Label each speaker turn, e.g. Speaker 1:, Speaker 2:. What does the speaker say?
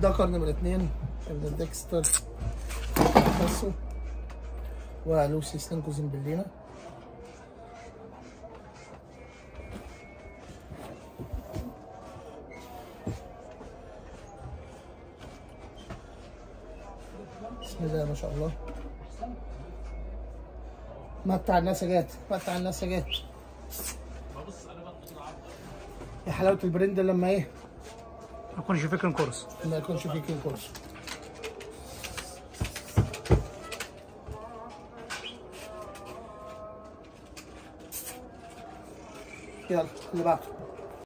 Speaker 1: الدكر نمرة اتنين ابن ديكستر باسو ولوسي سلينكو زمبلينا بسم الله ما شاء الله متع الناس يا جات متع الناس يا جات يا حلاوة البرند لما ايه
Speaker 2: ما يكونش فكر كورس
Speaker 1: ما يكونش فيه كين كورس يلا اللي بعده